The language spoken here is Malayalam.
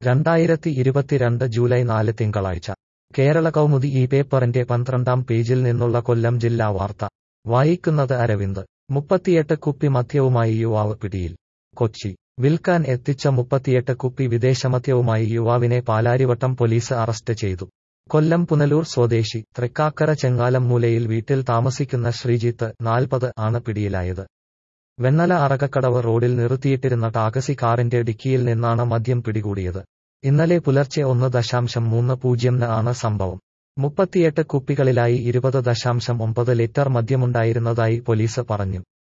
രണ്ടായിരത്തി ഇരുപത്തിരണ്ട് ജൂലൈ നാല് തിങ്കളാഴ്ച കേരള കൗമുദി ഈ പേപ്പറിന്റെ പന്ത്രണ്ടാം പേജിൽ നിന്നുള്ള കൊല്ലം ജില്ലാ വാർത്ത വായിക്കുന്നത് അരവിന്ദ് മുപ്പത്തിയെട്ട് കുപ്പി മദ്യവുമായി യുവാവ് പിടിയിൽ കൊച്ചി വിൽക്കാൻ എത്തിച്ച മുപ്പത്തിയെട്ട് കുപ്പി വിദേശമദ്യവുമായി യുവാവിനെ പാലാരിവട്ടം പോലീസ് അറസ്റ്റ് ചെയ്തു കൊല്ലം പുനലൂർ സ്വദേശി തൃക്കാക്കര ചെങ്ങാലം മൂലയിൽ വീട്ടിൽ താമസിക്കുന്ന ശ്രീജിത്ത് നാൽപ്പത് ആണ് പിടിയിലായത് വെണ്ണല അറകക്കടവ് റോഡിൽ നിർത്തിയിട്ടിരുന്ന ടാക്സി കാറിന്റെ ഡിക്കിയിൽ നിന്നാണ് മദ്യം പിടികൂടിയത് ഇന്നലെ പുലർച്ചെ ഒന്ന് ദശാംശം മൂന്ന് പൂജ്യംന് ആണ് സംഭവം മുപ്പത്തിയെട്ട് കുപ്പികളിലായി ഇരുപത് ദശാംശം ഒമ്പത് ലിറ്റർ മദ്യമുണ്ടായിരുന്നതായി പോലീസ് പറഞ്ഞു